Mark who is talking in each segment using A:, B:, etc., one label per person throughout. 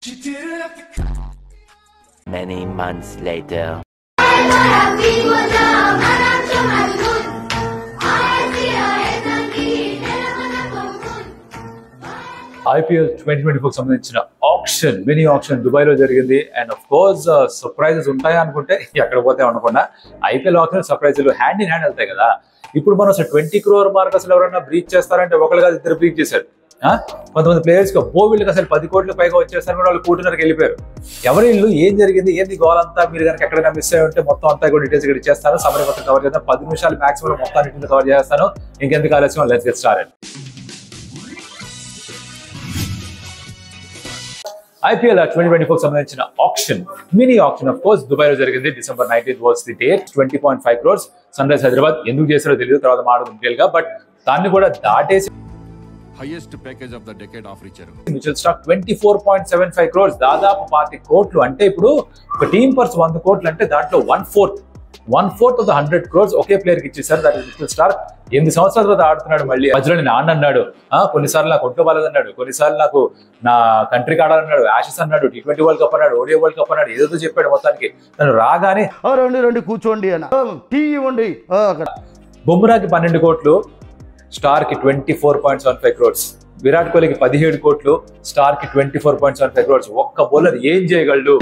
A: Many months later.
B: IPL twenty twenty four సంబంధించిన auction mini auction Dubai లో జరిగింది and of course surprises ఉంటాయా అనుకుంటే ఎక్కడ పోతే అనుకున్నా ఐపీఎల్ ఆప్షన్ సర్ప్రైజులు హ్యాండ్ ఇన్ హ్యాండ్ వెళ్తాయి కదా ఇప్పుడు మనం అసలు ట్వంటీ క్రోర్ మార్క్ అసలు ఎవరైనా బ్రీచ్ చేస్తారంటే ఒకళ్ళు కాదు ఇద్దరు బ్రీచ్ చేశారు ఆ? కొంతమంది ప్లేయర్స్ కి ఓ వీళ్ళకి అసలు పది కోట్ల పైగా వచ్చేస్తారు కూడా వాళ్ళు కూటున్నరకు వెళ్ళిపోయారు ఎవరి ఇల్లు ఏం జరిగింది ఏంది గోల్ అంతా మీరు కనుక ఎక్కడైనా మిస్ అయ్యి ఉంటే మొత్తం అంతా కూడా డీటెయిల్స్ ఇక్కడ ఇచ్చేస్తాను సమయం మొత్తం కవర్ చేద్దాం పది నిమిషాలు మాక్సిమం మొత్తం అన్నింటిని కవర్ చేస్తాను ఇంకెందుకు ఆలస్యం let's get start IPL twenty twenty four సంబంధించిన auction mini auction of course Dubai లో జరిగింది December nineteen was the date twenty point five crores sun rise Hyderabad ఎందుకు చేశారో తెలియదు తర్వాత మాట్లాడదు డీటెయిల్ గా బట్ దాన్ని కూడా దాటేసి
C: highest package of the decade offer ఇచ్చారు
B: Mitchell Starc twenty four point seven five crores దాదాపు పాతి కోట్లు అంటే ఇప్పుడు ఒక టీమ్ పర్స్ వంద కోట్లు అంటే దాంట్లో one fourth one fourth of the hundred crores ఒకే ప్లేయర్ కి ఇచ్చేసారు దట్ మ్యూచువల్ స్టార్ ఎనిమిది సంవత్సరాల తర్వాత ఆడుతున్నాడు మళ్ళీ మధ్యలో నేను నాన్న అన్నాడు ఆ, కొన్నిసార్లు నాకు ఒంట్లో బాలేదన్నాడు కొన్నిసార్లు నాకు నా కంట్రీకి ఆడాలన్నాడు యాషెస్ అన్నాడు టీ ట్వంటీ వరల్డ్ కప్ అన్నాడు ఓడియా వరల్డ్ కప్ అన్నాడు ఏదో చెప్పాడు మొత్తానికి తను రాగానే
D: ఆ, రండి రండి కూర్చోండి అన్న ఆ, టీ ఇవ్వండి ఆ, అక్కడ
B: బుమ్రాకి పన్నెండు కోట్లు స్టార్ కి twenty four point seven five crores Virat కోహ్లీకి పదిహేడు కోట్లు స్టార్ కి twenty four point seven five crores ఒక్క బౌలర్ ఏం చేయగలడు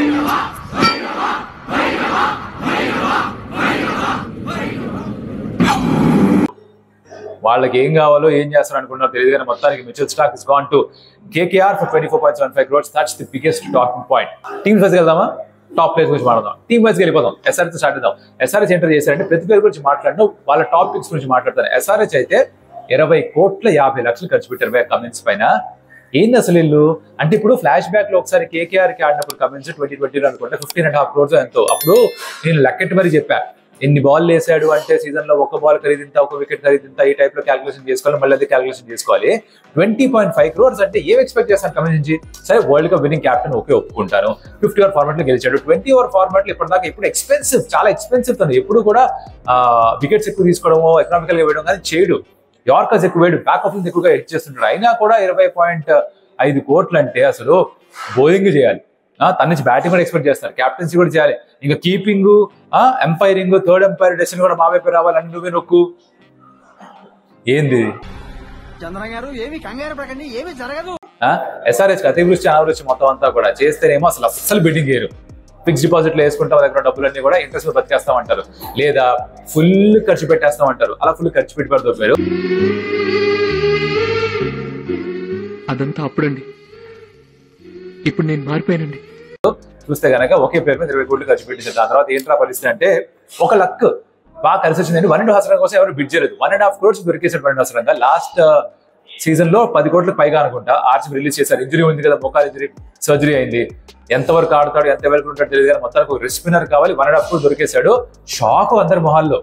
B: వాళ్ళకి ఏం కావాలో ఏం చేస్తారు అనుకున్నారో తెలియదు కానీ మొత్తానికి Mitchell Starc is gone to KKR for twenty four point seven five crores that's the biggest talking point team wise వెళ్దామా టాప్ ప్లేస్ గురించి మాట్లాడదాం టీమ్ వైజ్ వెళ్ళిపోదాం ఎస్ఆర్ఎస్ స్టార్ట్ చేద్దాం ఎస్ఆర్ఎస్ ఎంటర్ చేశారంటే ప్రతి పేరు గురించి మాట్లాడిన వాళ్ళ టాపిక్స్ గురించి మాట్లాడతారు ఎస్ఆర్హెచ్ అయితే ఇరవై కోట్ల యాభై లక్షలు ఖర్చు పెట్టారు బై కమెంట్స్ పైన ఏంది అసలు ఇల్లు అంటే ఇప్పుడు ఫ్లాష్ బ్యాక్ లో ఒకసారి కేకేఆర్ కి ఆడినప్పుడు కమెంట్స్ ట్వంటీ ట్వంటీలో అనుకుంటే ఫిఫ్టీన్ అండ్ హాఫ్ క్రోర్స్ ఎంతో అప్పుడు నేను లెక్కెట్టి మరీ చెప్పా ఎన్ని బాల్ వేసాడు అంటే సీజన్ లో ఒక బాల్ ఖరీదింత ఒక వికెట్ ఖరీదింత ఈ టైప్ లో క్యాలిక్యులేషన్ చేసుకోవాలి మళ్ళీ అదే క్యాలిక్యులేషన్ చేసుకోవాలి ట్వంటీ పాయింట్ ఫైవ్ క్రోర్స్ అంటే ఏం ఎక్స్పెక్ట్ చేస్తాను కమెంట్ నుంచి సరే World Cup winning captain okay ఒప్పుకుంటాను ఫిఫ్టీ ఓవర్ ఫార్మాట్ లో గెలిచాడు ట్వంటీ ఓవర్ ఫార్మాట్ లో ఇప్పటిదాకా ఇప్పుడు ఎక్స్పెన్సివ్ చాలా ఎక్స్పెన్సివ్ తను ఎప్పుడు కూడా వికెట్స్ ఎక్కువ తీసుకోవడమో ఎకనామికల్ గా వేయడం కానీ చేయడు యార్కర్స్ ఎక్కువ వేయడు బ్యాక్ ఆఫ్ ఎక్కువగా హిట్ చేస్తుంటాడు అయినా కూడా ఇరవై పాయింట్ ఐదు కోట్లు అంటే అసలు బౌలింగ్ చేయాలి ఆ, తన నుంచి బ్యాటింగ్ కూడా ఎక్స్పెక్ట్ చేస్తారు క్యాప్టెన్సీ కూడా చేయాలి ఇంకా keeping umpiring third umpire decision కూడా మా వైపు రావాలి అని నువ్వే నొక్కు ఏంది
E: చంద్ర గారు ఏమి కంగారు పడకండి ఏమి జరగదు
B: ఎస్ఆర్హెచ్ అతివృష్టి అనావృష్టి మొత్తం అంతా కూడా చేస్తేనేమో అసలు అస్సలు బిడ్డింగ్ చేయరు ఫిక్స్ డిపాజిట్ లో వేసుకుంటాం వాళ్ళ దగ్గర డబ్బులన్నీ కూడా ఇంట్రెస్ట్ లో బతికేస్తామంటారు లేదా ఫుల్ ఖర్చు పెట్టేస్తామంటారు అలా ఫుల్ ఖర్చు పెట్టి పడుతుంది
F: అదంతా అప్పుడండి ఇప్పుడు నేను మారిపోయానండి
B: చూస్తే గనక ఒకే పేరు మీద ఇరవై కోట్లు ఖర్చు పెట్టించారు దాని తర్వాత ఏంట్రా పరిస్థితి అంటే ఒక లక్ బాగా కలిసి వచ్చిందండి వన్ అండ్ హాఫ్ కోసం ఎవరు బిడ్ చేయలేదు వన్ అండ్ హాఫ్ క్రోర్స్ దొరికేసాడు వన్ అండ్ హాఫ్ రంగా లాస్ట్ సీజన్ లో పది కోట్లకు పైగా అనుకుంటా ఆర్సీ రిలీజ్ చేశారు ఇంజరీ ఉంది కదా మోకాల్ ఇంజరీ సర్జరీ అయింది ఎంతవరకు ఆడతాడు ఎంత వరకు ఉంటాడు తెలియదు కానీ మొత్తానికి ఒక స్పిన్నర్ కావాలి వన్ అండ్ హాఫ్ క్రోర్ దొరికేశాడు షాక్ అందరి మొహాల్లో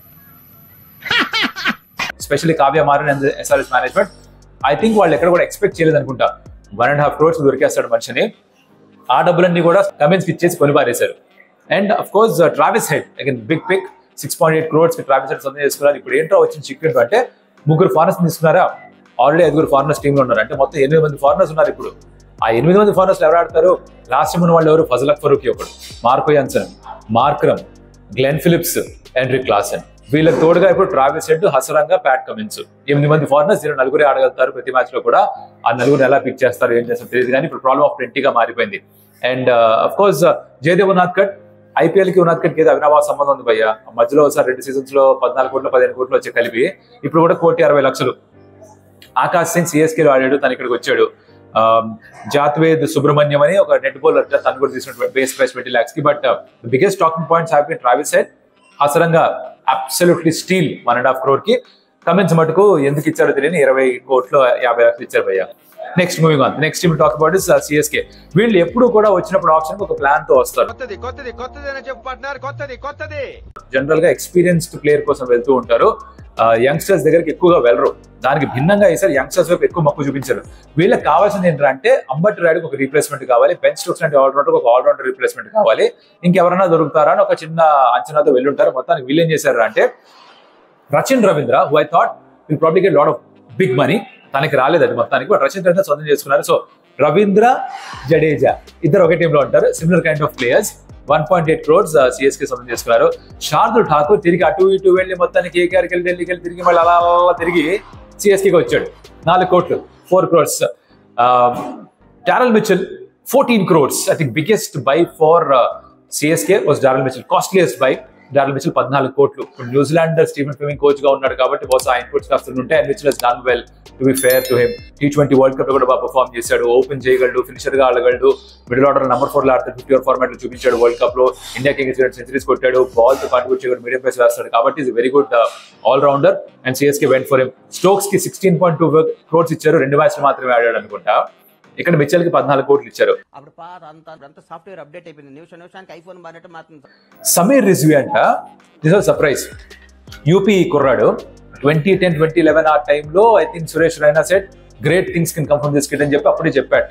B: specially Kavya Maran and SRS management I think వాళ్ళు ఎక్కడ కూడా ఎక్స్పెక్ట్ చేయలేదు అనుకుంటా వన్ అండ్ హాఫ్ క్రోర్స్ దొరికేస్తాడు మనిషిని ఆ డబ్బులన్నీ కూడా కమెన్స్ ఇచ్చేసి కొనిపారేశారు and of course Travis Head again big pick six point eight crores Travis Head సొంతం చేసుకున్నారు ఇప్పుడు ఏంటో వచ్చిన చిక్కెట్ అంటే ముగ్గురు ఫారినర్స్ తీసుకున్నారా ఆల్రెడీ ఐదుగురు ఫారినర్స్ టీంలో ఉన్నారు అంటే మొత్తం ఎనిమిది మంది ఫారినర్స్ ఉన్నారు ఇప్పుడు ఆ ఎనిమిది మంది ఫారినర్స్ ఎవరు ఆడతారు లాస్ట్ ఉన్న వాళ్ళు ఎవరు ఫజల్ అక్ఫరూకి ఒకడు Marco Jansen Markram Glenn Phillips ఎండ్రీ క్లాసన్ వీళ్ళకి తోడుగా ఇప్పుడు Travis Head Hasaranga Pat Cummins ఎనిమిది మంది ఫారినర్స్ దీని నలుగురే ఆడగలుగుతారు ప్రతి మ్యాచ్ లో కూడా ఆ నలుగురు ఎలా పిక్ చేస్తారు ఏం చేస్తారు తెలియదు కానీ ఇప్పుడు ప్రాబ్లమ్ ఆఫ్ గా మారిపోయింది and of course Jaydev Unadkat IPL కి ఉనాథ్కట్ కి ఏదో అవినాభావ సంబంధం ఉంది భయ్య మధ్యలో ఒకసారి రెండు సీజన్స్ లో పద్నాలుగు కోట్లు పదిహేను కోట్లు వచ్చి కలిపి ఇప్పుడు కూడా కోటి అరవై లక్షలు ఆకాశ్ సింగ్ సిఎస్కే లో ఆడాడు తను ఇక్కడికి వచ్చాడు ఆమ్, జాత్వేద్ సుబ్రహ్మణ్యం అని ఒక నెట్ బౌలర్ తను కూడా తీసుకున్న బేస్ ప్రైస్ ట్వంటీ లాక్స్ కి but biggest talking points have been Travis side Hasaranga absolutely steal one and half crore కి కమెంట్స్ మటుకు ఎందుకు ఇచ్చారో తెలియని ఇరవై కోట్లు యాభై లక్షలు ఇచ్చారు భయ్య next moving on next team talk about is CSK వీళ్ళు ఎప్పుడు కూడా వచ్చినప్పుడు ఆప్షన్ ఒక ప్లాన్ తో వస్తారు
E: కొత్తది కొత్తది కొత్తది అని చెప్పు పార్ట్నర్ కొత్తది కొత్తది
B: జనరల్ గా ఎక్స్పీరియన్స్డ్ ప్లేయర్ కోసం వెళ్తూ ఉంటారు యంగ్స్టర్స్ దగ్గరికి ఎక్కువగా వెళ్ళరు దానికి భిన్నంగా ఈసారి యంగ్స్టర్స్ వైపు ఎక్కువ మక్కువ చూపించారు వీళ్ళకి కావాల్సింది ఏంటంటే అంబటి రాయుడుకి ఒక రీప్లేస్మెంట్ కావాలి బెన్ స్టోక్స్ అంటే ఆల్రౌండర్ ఒక ఆల్రౌండర్ రీప్లేస్మెంట్ కావాలి ఇంకెవరైనా దొరుకుతారా అని ఒక చిన్న అంచనాతో వెళ్ళుంటారు మొత్తానికి వీళ్ళు ఏం చేశారు అంటే Rachin Ravindra who I thought will probably get lot of big money తనకి రాలేదు అది మొత్తానికి బట్ రచిన్ రవీంద్ర సొంతం చేసుకున్నారు సో రవీంద్ర జడేజా ఇద్దరు ఒకే టీంలో ఉంటారు similar kind of players one point eight crores CSK సొంతం చేసుకున్నారు శార్దుల్ ఠాకూర్ తిరిగి అటు ఇటు వెళ్ళి మొత్తానికి కేకేఆర్కి వెళ్ళి ఢిల్లీకి వెళ్ళి తిరిగి మళ్ళీ అలా అలా తిరిగి సిఎస్కేకి వచ్చాడు నాలుగు కోట్లు four crores Daryl Mitchell fourteen crores I think biggest buy far CSK was Daryl Mitchell costliest buy Daryl Mitchell పద్నాలుగు కోట్లు ఇప్పుడు న్యూజిలాండ్ స్టీవెన్ ఫెమింగ్ కోచ్ గా ఉన్నాడు కాబట్టి బహుశా ఆ ఇన్పుట్స్ కాస్త ఉంటే and Mitchell he's done well to be fair to him T twenty World Cup లో కూడా బాగా పర్ఫామ్ చేశాడు ఓపెన్ చేయగలడు ఫినిషర్ గా ఆడగలడు మిడిల్ ఆర్డర్ నెంబర్ ఫోర్ లో ఆడతాడు ఫిఫ్టీ ఓవర్ ఫార్మాట్ లో చూపించాడు వరల్డ్ కప్ లో ఇండియాకి రెండు సెంచరీస్ కొట్టాడు బాల్ తో కాంట్రిబ్యూట్ చేయగలడు మీడియం పేస్ వేస్తాడు కాబట్టి is very good all rounder and CSK went for him Stokes కి సిక్స్టీన్ పాయింట్ టూ క్రోడ్స్ ఇచ్చారు రెండు మ్యాచ్లు మాత్రమే ఆడాడు అనుకుంటా ఇక్కడ మిచెల్ కి పద్నాలుగు కోట్లు ఇచ్చారు
E: అప్పుడు పాత అంత అంత సాఫ్ట్వేర్ అప్డేట్ అయిపోయింది నిమిషం నిమిషానికి ఐఫోన్ మారినట్టు మాత్రం
B: సమీర్ రిజ్వి అంట దిస్ ఆర్ సర్ప్రైజ్ యూపీ కుర్రాడు ట్వంటీ టెన్ ట్వంటీ లెవెన్ ఆ టైంలో I think Suresh Raina said great things can come from this kid అని చెప్పి అప్పుడే చెప్పాట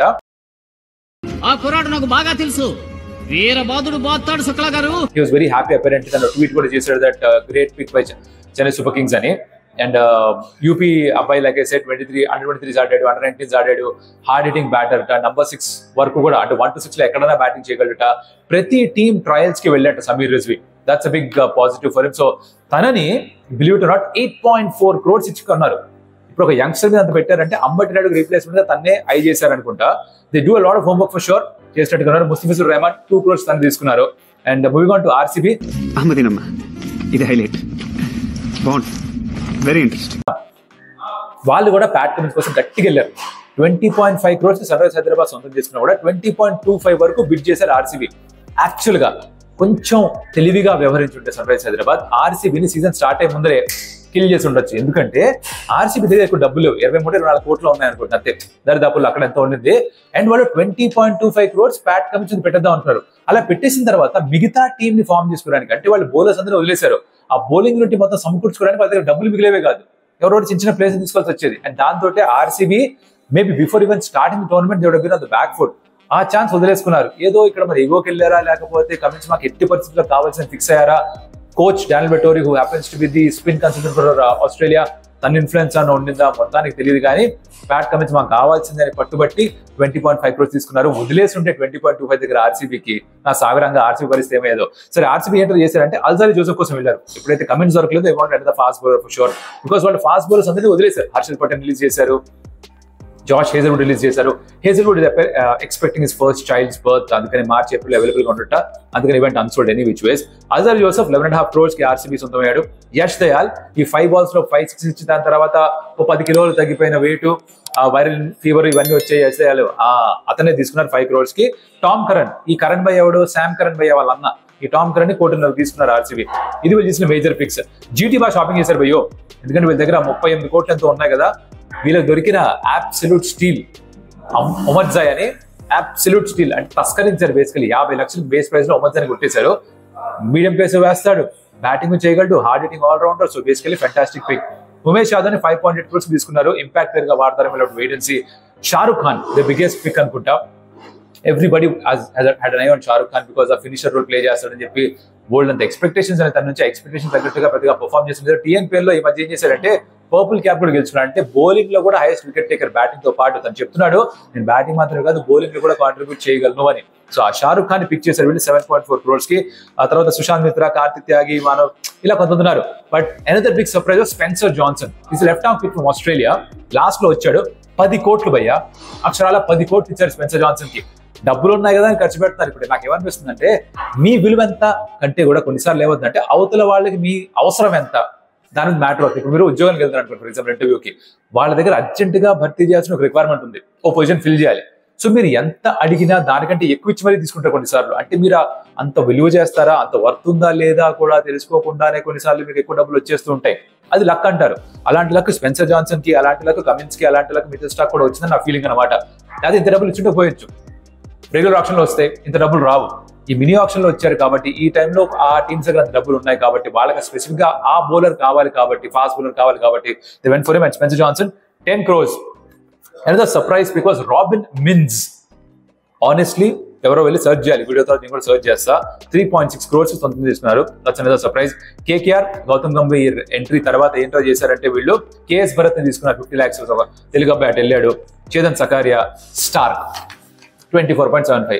G: ఆ కుర్రాడు నాకు బాగా తెలుసు వీరబాదుడు బాస్తాడు శుక్లా గారు
B: he was very happy apparent తను ట్వీట్ కూడా చేశాడు that great pick by Chennai Super Kings అని అండ్ యూపీ అబ్బాయి like said twenty three under twenty threes ఆడాడు అండర్ నైన్టీన్స్ ఆడాడు hard hitting batter number six వరకు కూడా అంటే వన్ టు సిక్స్ లో ఎక్కడైనా బ్యాటింగ్ చేయగలట ప్రతి టీమ్ ట్రయల్స్ కి వెళ్ళాట Sameer Rizvi that's a big positive for him so తనని believe to not eight point four crores ఇచ్చుకున్నారు ఇప్పుడు ఒక యంగ్స్టర్ మీద అంత పెట్టారంటే అంబటి నాయుడు రీప్లేస్మెంట్ గా తన్నే ఐ చేశారనుకుంటా they do lot of homework for sure చేసినట్టున్నారు ముస్తిఫిజుర్ రెహమాన్ టూ క్రోడ్స్ తను తీసుకున్నారు and moving on to RCB
H: అహ్మదీనమ్మ ఇది హైలైట్ బాగుంది వెరీ ఇంట్రెస్టింగ్
B: వాళ్ళు కూడా ప్యాట్ కమిన్స్ కోసం గట్టిగా వెళ్ళారు twenty point five crores sun rise Hyderabad సొంతం చేసుకున్నా కూడా ట్వంటీ పాయింట్ టూ ఫైవ్ వరకు బిడ్ చేశారు ఆర్సీబీ యాక్చువల్ గా కొంచెం తెలివిగా వ్యవహరించుంటే సన్ రైజ్ హైదరాబాద్ ఆర్సీబీని సీజన్ స్టార్ట్ అయ్యే ముందరే కిల్ చేసి ఉండొచ్చు ఎందుకంటే ఆర్సీబీ దగ్గర ఎక్కువ డబ్బులు లేవు ఇరవై మూడు ఇరవై నాలుగు కోట్లు ఉన్నాయి అనుకుంటా అంతే దరిదాపుల్లో అక్కడ ఎంత ఉండింది అండ్ వాళ్ళు twenty point two five crores Pat Cummins పెట్టేద్దాం అంటున్నారు అలా పెట్టేసిన తర్వాత మిగతా టీం ని ఫామ్ చేసుకోవడానికి అంటే వాళ్ళు బౌలర్స్ అందరూ వదిలేశారు ఆ బౌలింగ్ నుండి మొత్తం సమకూర్చుకోవడానికి వాళ్ళ దగ్గర డబ్బులు మిగిలేవే కాదు ఎవరో చిన్న చిన్న ప్లేస్ తీసుకోవాల్సి వచ్చేది అండ్ దాంతో RCB maybe before even starting tournament దేవుడు బిన్ ద బ్యాక్ ఫుట్ ఆ ఛాన్స్ వదిలేసుకున్నారు ఏదో ఇక్కడ మరి ఎగోకి వెళ్ళారా లేకపోతే కమిన్స్ మాకు ఎట్టి పరిస్థితుల్లో కావాల్సిన ఫిక్స్ అయ్యారా coach Daniel Vettori who happens to be the spin consultant for Australia తన ఇన్ఫ్లుయెన్స్ అని ఉండిందా మొత్తానికి తెలియదు కానీ ప్యాట్ కమిన్స్ మాకు కావాల్సిందని పట్టుబట్టి ట్వంటీ పాయింట్ ఫైవ్ క్రోర్స్ తీసుకున్నారు వదిలేసి ఉంటే ట్వంటీ పాయింట్ టూ ఫైవ్ దగ్గర ఆర్సీబీకి నా సాగరంగా ఆర్సీబీ పరిస్థితి ఏమేదో సరే ఆర్సీబీ ఏంటో చేశారంటే అల్జారి జోసెఫ్ కోసం వెళ్ళారు ఎప్పుడైతే కమెంట్స్ దొరకలేదు they want the fast bowler for sure because వాళ్ళు ఫాస్ట్ బౌలర్స్ అందరినీ వదిలేశారు హర్షల్ పటేల్ రిలీజ్ చేశారు జాష్ హేజల్వుడ్ రిలీజ్ చేశారు Hazlewood expecting is first child's birth అందుకని మార్చ్ ఏప్రిల్ అవైలబుల్ గా ఉండట అందుకని event unsold any which ways Alzarri Joseph eleven and half crores కి ఆర్సీబీ సొంతమయ్యాడు యష్ దయాల్ ఈ ఫైవ్ బాల్స్ లో ఫైవ్ సిక్స్ ఇచ్చిన దాని తర్వాత ఓ పది కిలోలు తగ్గిపోయిన వెయిట్ ఆ వైరల్ ఫీవర్ ఇవన్నీ వచ్చే యష్ దయాల్ ఆ అతనే తీసుకున్నారు ఫైవ్ క్రోర్స్ కి టామ్ కరణ్ ఈ కరణ్ భయ్ ఎవడు శామ్ కరణ్ భయ్య వాళ్ళ అన్న ఈ టామ్ కరణ్ ని కోటిన్నర తీసుకున్నారు ఆర్సీబీ ఇది వీళ్ళు చేసిన మేజర్ ఫిక్స్ జీటీ బాగా షాపింగ్ చేశారు భయ్యో ఎందుకంటే వీళ్ళ దగ్గర ముప్పై ఎనిమిది కోట్లు ఎంతో ఉన్నాయి కదా వీళ్ళకి దొరికిన అబ్సల్యూట్ స్టీల్ ఒమర్జాయ్ అని అబ్సల్యూట్ స్టీల్ అంటే తస్కరించారు బేసికలీ యాభై లక్షలు బేస్ ప్రైస్ లో ఒమర్జాయ్ కొట్టేశారు మీడియం పేస్ వేస్తాడు బ్యాటింగ్ చేయగలడు hard hitting all rounder so basically fantastic pick Umesh Yadav ని ఫైవ్ పాయింట్ ఎయిట్ క్రోర్స్ తీసుకున్నారు ఇంపాక్ట్ ప్లేయర్ గా వాడతారు వీళ్ళు వెయిటెన్సీ Shahrukh Khan the biggest pick అనుకుంటా everybody had eye on Shahrukh Khan because ఆ ఫినిషర్ రోల్ ప్లే చేస్తాడని చెప్పి బోల్డ్ అంత ఎక్స్పెక్టేషన్స్ అని తన నుంచి ఎక్స్పెక్టేషన్ తగ్గట్టుగా పెద్దగా పర్ఫామ్ చేస్తుంది టీఎన్పీఎల్ లో ఈ మధ్య ఏం చేశారంటే పర్పుల్ క్యాప్ కూడా గెలుచుకున్నాడు అంటే బౌలింగ్ లో కూడా హైయెస్ట్ వికెట్ టేకర్ బ్యాటింగ్ తో పాటు తను చెప్తున్నాడు నేను బ్యాటింగ్ మాత్రమే కాదు బౌలింగ్ లో కూడా కాంట్రిబ్యూట్ చేయగలను అని సో ఆ షారుఖ్ ఖాన్ పిక్ చేశారు వీళ్ళు సెవెన్ పాయింట్ ఫోర్ క్రోర్స్ కి ఆ తర్వాత సుశాంత్ మిత్రా కార్తిక్ త్యాగి మానవ్ ఇలా కొంతమంది ఉన్నారు but another big surprise Spencer Johnson is left of pick from Australia last లో వచ్చాడు పది కోట్లు భయ్యా అక్షరాల పది కోట్లు ఇచ్చారు స్పెన్సర్ జాన్సన్ కి డబ్బులు ఉన్నాయి కదా అని ఖర్చు పెడుతున్నారు ఇప్పుడు నాకు ఏమనిపిస్తుంది అంటే మీ విలువ ఎంత కంటే కూడా కొన్నిసార్లు ఏమవుతుందంటే అవతల వాళ్ళకి మీ అవసరం ఎంత దాని మీద మ్యాటర్ అవుతుంది ఇప్పుడు మీరు ఉద్యోగానికి వెళ్తారు అనుకోండి ఫర్ ఎగ్జాంపుల్ ఇంటర్వ్యూకి వాళ్ళ దగ్గర అర్జెంట్ గా భర్తీ చేయాల్సిన ఒక రిక్వైర్మెంట్ ఉంది ఓ పొజిషన్ ఫిల్ చేయాలి సో మీరు ఎంత అడిగినా దానికంటే ఎక్కువ ఇచ్చి మరీ తీసుకుంటారు కొన్నిసార్లు అంటే మీరు ఆ- అంత విలువ చేస్తారా అంత వర్త్ ఉందా లేదా కూడా తెలుసుకోకుండానే కొన్నిసార్లు మీకు ఎక్కువ డబ్బులు వచ్చేస్తూ ఉంటాయి అది లక్ అంటారు అలాంటి లక్ స్పెన్సర్ జాన్సన్ కి అలాంటి లక్ కమిన్స్ కి అలాంటి లక్ మిడిల్ స్టాక్ కూడా వచ్చిందని నా ఫీలింగ్ అనమాట అదే ఇంత డబ్బులు ఇచ్చుంటే పోయొచ్చు రెగ్యులర్ ఆప్షన్ లో వస్తే ఇంత డబ్బులు రావు ఈ మినీ ఆప్షన్ లో వచ్చారు కాబట్టి ఈ టైంలో ఆ టీమ్స్ దగ్గర అంత డబ్బులు ఉన్నాయి కాబట్టి వాళ్ళకి స్పెసిఫిక్ గా ఆ బౌలర్ కావాలి కాబట్టి ఫాస్ట్ బౌలర్ కావాలి కాబట్టి the went for and Spencer Johnson ten crores another surprise because Robin Mins, honestly, ఎవరో వెళ్ళి సర్చ్ చేయాలి వీడియో తర్వాత నేను కూడా సర్చ్ చేస్తా త్రీ పాయింట్ సిక్స్ క్రోర్స్ సొంతం చేస్తున్నారు that's another surprise KKR Gautam Gambhir entry తర్వాత ఏంటో చేశారంటే వీళ్ళు కేఎస్ భరత్ ని తీసుకున్నారు ఫిఫ్టీ ల్యాక్స్ ఒక తెలుగు అబ్బాయి అటు వెళ్ళాడు Chetan Sakariya Starc twenty four point seven five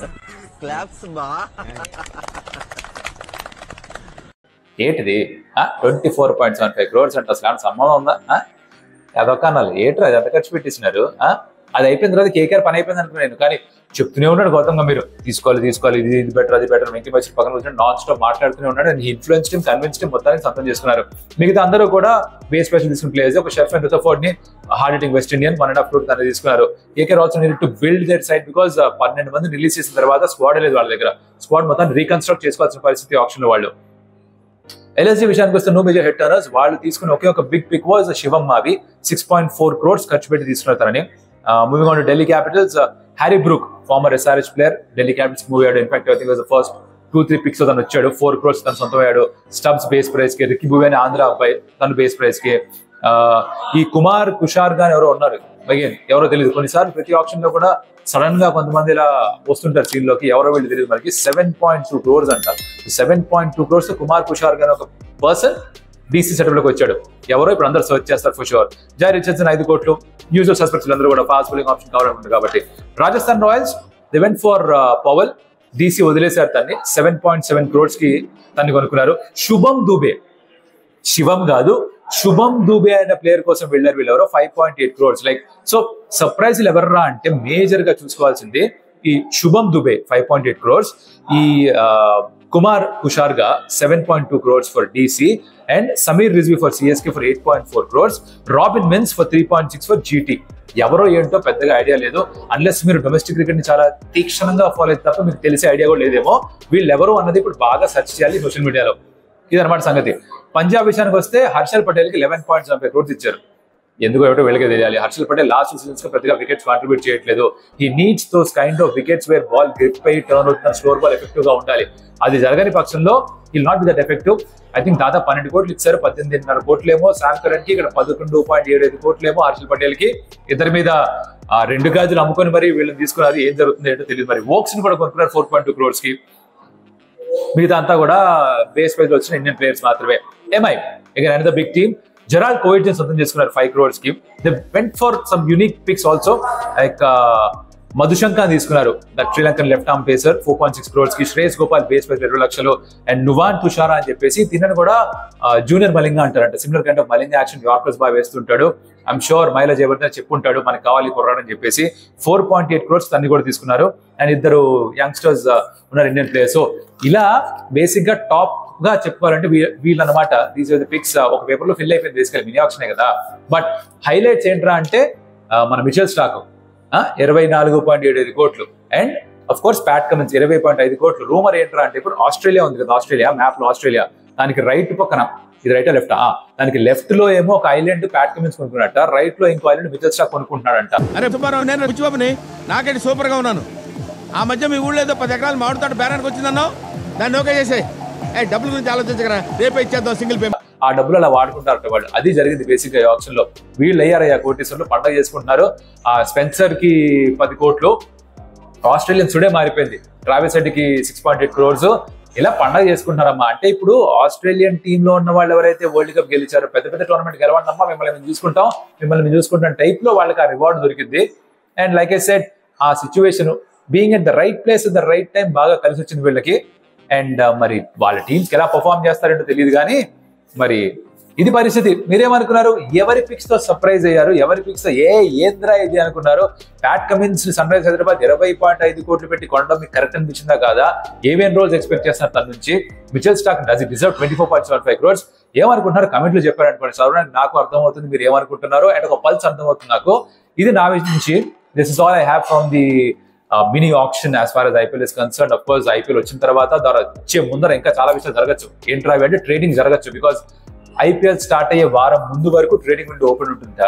B: ఏంటిది twenty four point seven five crores అంటే అసలు ఏమన్నా సంబంధం ఉందా ఆ? అదొక అనాలి ఏంట్రా అది ఎంత ఖర్చు పెట్టేసినారు ఆ? అది అయిపోయిన తర్వాత కేకేఆర్ పని అయిపోయింది అనుకున్నాను కానీ చెప్తూనే ఉన్నాడు గౌతమ్ గంభీర్ తీసుకోవాలి తీసుకోవాలి ఇది ఇది బెటర్ అది బెటర్ వెంకీ బచ్చి పక్కన కూర్చొని నాన్ స్టాప్ మాట్లాడుతూనే ఉన్నాడు and influence team convince team మొత్తానికి సొంతం చేసుకున్నారు మిగతా అందరూ కూడా బేస్ స్పెషల్ తీసుకున్న ప్లేయర్స్ ఒక షెఫ్ అండ్ రుతఫోర్డ్ ని hard hitting West Indian one and half crore తనని తీసుకున్నారు KKR also need to build their side because పన్నెండు మంది రిలీజ్ చేసిన తర్వాత స్క్వాడ్ లేదు వాళ్ళ దగ్గర స్క్వాడ్ మొత్తం రీకన్స్ట్రక్ట్ చేసుకోవాల్సిన పరిస్థితి ఆప్షన్ లో వాళ్ళు ఎల్ఎస్జీ విషయానికి వస్తే నో మేజర్ హెడ్ టర్నర్స్ వాళ్ళు తీసుకున్న ఒకే ఒక బిగ్ పిక్ వాజ్ శివం మావి సిక్స్ పాయింట్ ఫోర్ క్రోర్స్ ఖర్చు పెట్టి తీసుకున్నారు తనని moving on Delhi Capitals Harry Brook former SRH player Delhi Capitals move అయ్యాడు in fact I think was first two three picks తను వచ్చాడు ఫోర్ క్రోర్స్ తను సొంతం అయ్యాడు స్టబ్స్ బేస్ ప్రైస్ కి రిక్కి భూవి అని ఆంధ్ర అబ్బాయి తను బేస్ ప్రైస్ కి ఆ, ఈ కుమార్ కుషార్ గాని ఎవరో ఉన్నారు అగైన్ ఎవరో తెలియదు కొన్నిసార్లు ప్రతి ఆప్షన్ లో కూడా సడన్ గా కొంతమంది ఇలా వస్తుంటారు సీన్ లోకి ఎవరో వీళ్ళు తెలియదు మనకి సెవెన్ పాయింట్ టూ క్రోర్స్ అంట seven point two crores Kumar Kushagra గాని ఒక పర్సన్ డీసీ సెటప్ లోకి వచ్చాడు ఎవరో ఇప్పుడు అందరూ సర్చ్ చేస్తారు ఫర్ షూర్ జై రిచర్డ్సన్ ఐదు కోట్లు యూజువల్ సస్పెక్ట్స్ అందరూ కూడా ఫాస్ట్ బౌలింగ్ ఆప్షన్ కావాలనుకుంటారు కాబట్టి Rajasthan Royals the went for Powell DC వదిలేశారు తన్ని సెవెన్ పాయింట్ సెవెన్ క్రోర్స్ కి తన్ని కొనుక్కున్నారు శుభం దుబే శివం కాదు శుభం దూబే అనే ప్లేయర్ కోసం వెళ్ళారు వీళ్ళెవరో five point eight crores like so surprise ఎవర్రా అంటే మేజర్ గా చూసుకోవాల్సింది ఈ Shubham Dubey five point eight crores ఈ ఆ, కుమార్ కుషార్ గా seven point two crores for DC and Sameer Rizvi for CSK for eight point four crores Robin Minz for three point six for GT ఎవరో ఏంటో పెద్దగా ఐడియా లేదు అన్లెస్ మీరు డొమెస్టిక్ క్రికెట్ ని చాలా తీక్షణంగా ఫాలో అయితే తప్ప మీకు తెలిసే ఐడియా కూడా లేదేమో వీళ్ళు ఎవరు అన్నది ఇప్పుడు బాగా సెర్చ్ చేయాలి సోషల్ మీడియాలో ఇదన్నమాట సంగతి పంజాబ్ విషయానికి వస్తే హర్షల్ పటేల్ కి లెవెన్ పాయింట్ సెవెన్ క్రోర్స్ ఇచ్చారు ఎందుకు ఏమిటో వీళ్ళకి తెలియాలి హర్షల్ పటేల్ లాస్ట్ సీజన్స్ కి పెద్దగా వికెట్స్ కాంట్రిబ్యూట్ చేయట్లేదు ఈ needs those kind of wickets where ball grip అయి టర్న్ అవుతున్న స్లోర్ బాల్ ఎఫెక్టివ్ గా ఉండాలి అది జరగని పక్షంలో ఈ not be that effective I think దాదాపు పన్నెండు కోట్లు ఇచ్చారు పద్దెనిమిదిన్నర కోట్లేమో శామ్ కరణ్ కి ఇక్కడ పదకొండు పాయింట్ ఏడు ఐదు కోట్లేమో హర్షల్ పటేల్ కి ఇద్దరి మీద ఆ రెండు గాజులు అమ్ముకొని మరి వీళ్ళని తీసుకున్నారు ఏం జరుగుతుంది ఏంటో తెలియదు మరి వోక్స్ ని కూడా కొనుక్కున్నారు ఫోర్ పాయింట్ టూ క్రోర్స్ కి మిగతా అంతా కూడా బేస్ ప్రైజ్ లో వచ్చిన ఇండియన్ ప్లేయర్స్ మాత్రమే ఎంఐ ఇక and the big team Gerald Coetzee సొంతం చేసుకున్నారు ఫైవ్ క్రోర్స్ కి the went for some unique picks also like Madushanka తీసుకున్నారు that Sri Lankan left arm pacer four point six crores కి శ్రేయస్ గోపాల్ బేస్ ప్రైస్ రెండు లక్షలు అండ్ నువాన్ తుషారా అని చెప్పేసి తినని కూడా జూనియర్ మలింగా అంటారంట similar kind of Malinga action yorkers బాగా వేస్తుంటాడు ఐఎమ్ షూర్ మైలేజ్ ఎవరితో చెప్పుంటాడు మనకి కావాలి కుర్రాడని చెప్పేసి ఫోర్ పాయింట్ ఎయిట్ క్రోర్స్ తన్ని కూడా తీసుకున్నారు అండ్ ఇద్దరు యంగ్స్టర్స్ ఉన్నారు ఇండియన్ ప్లేయర్స్ సో ఇలా బేసిక్ గా టాప్ గా చెప్పుకోవాలంటే వీ- వీళ్ళన్నమాట దీస్ ఆర్ ది పిక్స్ ఒక పేపర్ లో ఫిల్ అయిపోయింది బేసికల్ మినీ ఆప్షనే కదా బట్ హైలైట్స్ ఏంట్రా అంటే ఆ, మన మిచెల్ స్టాక్ ఇరవై నాలుగు పాయింట్ ఏడు ఐదు కోట్లు and of course Pat Cummins ఇరవై పాయింట్ ఐదు కోట్లు రూమర్ ఏంట్రా అంటే ఇప్పుడు ఆస్ట్రేలియా ఉంది కదా ఆస్ట్రేలియా మ్యాప్ లో ఆస్ట్రేలియా దానికి రైట్ పక్కన ఇది రైట్ లెఫ్ట్ దానికి లెఫ్ట్ లో ఏమో ఒక ఐలాండ్ ప్యాట్ కమిన్స్ కొనుక్కున్నట్ట రైట్ లో ఇంకో ఐలాండ్ మిచెల్ స్టాక్ కొనుక్కుంటున్నాడంట
E: అరే సుబ్బారావు నేను బుచ్చిబాబుని నాకేంటి సూపర్ గా ఉన్నాను ఆ మధ్య మీ ఊళ్ళో ఏదో పది ఎకరాలు మామిడి తోట బేరానికి వచ్చిందన్నావు దాన్ని ఓకే చేసే ఏ డబ్బుల గురించి ఆలోచించగరా రేపే ఇచ్చేద్దాం సింగిల్ పేమెంట్
B: ఆ డబ్బులు అలా వాడుకుంటారట వాళ్ళు అది జరిగింది బేసిక్ గా ఆప్షన్ లో వీళ్ళు అయ్యారయ్యా కోటీశ్వర్లు పండగ చేసుకుంటున్నారు ఆ స్పెన్సర్ కి పది కోట్లు ఆస్ట్రేలియన్ సుడే మారిపోయింది ట్రావెల్స్ కి సిక్స్ పాయింట్ ఎయిట్ క్రోర్స్ ఇలా పండగ చేసుకుంటున్నారమ్మా అంటే ఇప్పుడు ఆస్ట్రేలియన్ టీమ్ లో ఉన్న వాళ్ళు ఎవరైతే వరల్డ్ కప్ గెలిచారో పెద్ద పెద్ద టోర్నమెంట్ గెలవండమ్మా మిమ్మల్ని మేము చూసుకుంటాం మిమ్మల్ని మేము చూసుకుంటాం టైప్ లో వాళ్ళకి ఆ రివార్డ్ దొరికింది and like I said uh situation being at the right place at the right time బాగా కలిసి వచ్చింది వీళ్ళకి అండ్ మరి వాళ్ళ టీమ్స్ ఎలా పర్ఫామ్ చేస్తారంటో తెలియదు కానీ మరి ఇది పరిస్థితి మీరేమనుకున్నారు ఎవరి పిక్స్ తో సర్ప్రైజ్ అయ్యారు ఎవరి పిక్స్ తో ఏ ఏంద్రా ఇది అనుకున్నారు Pat Cummins sun rise Hyderabad ఇరవై పాయింట్ ఐదు కోట్లు పెట్టి కొనడం మీకు కరెక్ట్ అనిపించిందా కాదా ఏమేం రోల్స్ ఎక్స్పెక్ట్ చేస్తున్నారు తన నుంచి Mitchell Starc does it deserve twenty four point seven five crores ఏమనుకుంటున్నారు కమెంట్లు చెప్పారనుకోండి చదవడానికి నాకు అర్థమవుతుంది మీరు ఏమనుకుంటున్నారు అండ్ ఒక పల్స్ అర్థమవుతుంది నాకు ఇది నా విషయం నుంచి this is all I have from the mini option as far as IPL is concern of course IPL వచ్చిన తర్వాత దాని వచ్చే ముందర ఇంకా చాలా విషయాలు జరగచ్చు ఏంట్రా ఇవి అంటే ట్రేడింగ్ జరగచ్చు బికాస్ ఐపీఎల్ స్టార్ట్ అయ్యే వారం ముందు వరకు ట్రేడింగ్ విండో ఓపెన్ ఉంటుందా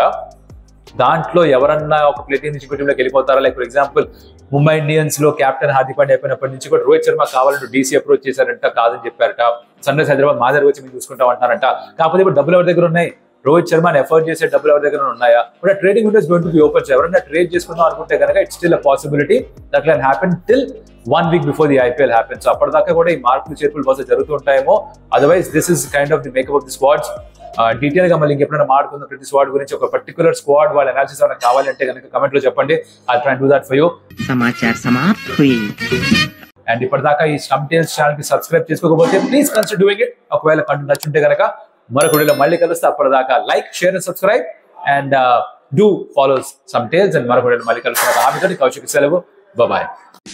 B: దాంట్లో ఎవరన్నా ఒక ప్లే టీం నుంచి టీంలోకి వెళ్ళిపోతారా like for example Mumbai Indians లో కెప్టెన్ హార్దిక్ పాండ్యా అయిపోయినప్పటి నుంచి కూడా రోహిత్ శర్మ కావాలంటూ డీసీ అప్రోచ్ చేశారంట కాదని చెప్పారట సన్ రైజ్ హైదరాబాద్ మా దగ్గర వచ్చి మేము చూసుకుంటాం అంటారంట కాకపోతే ఇప్పుడు డబ్బులు ఎవరి దగ్గర ఉన్నాయి రోహిత్ శర్మ ఎఫర్ట్ చేసే డబ్బులు ఎవరి దగ్గర ఉన్నాయా but trading windows going to be open ఎవరైనా ట్రేడ్ చేసుకుందాం అనుకుంటే కనుక it's still a possibility that can happen till one week before the IPL happen so అప్పటిదాకా కూడా ఈ మార్పులు చేర్పులు బహుశా జరుగుతుంటాయేమో otherwise this is kind of the makeup of the squads detail గా మళ్ళీ ఇంకెప్పుడైనా మాట్లాడుకుందాం ప్రతి స్క్వాడ్ గురించి ఒక పర్టికులర్ స్క్వాడ్ వాళ్ళ అనాలిసిస్ ఏమైనా కావాలంటే కనుక కమెంట్ లో చెప్పండి I try do that for you
I: समाचार समाप्त हुई
B: అండ్ ఇప్పటిదాకా ఈ స్టమ్ టేల్స్ ఛానల్ కి సబ్స్క్రైబ్ చేసుకోకపోతే ప్లీజ్ కన్సిడర్ డూయింగ్ ఇట్ ఒకవేళ కంటెంట్ నచ్చుంటే కనుక మరొక వీడియోలో మళ్ళీ కలిస్తే అప్పటిదాకా like share and subscribe and do follow some tales and మరొక వీడియోలో మళ్ళీ కలుస్తున్న హామీతో కౌశిక్ సెలవు బాయ్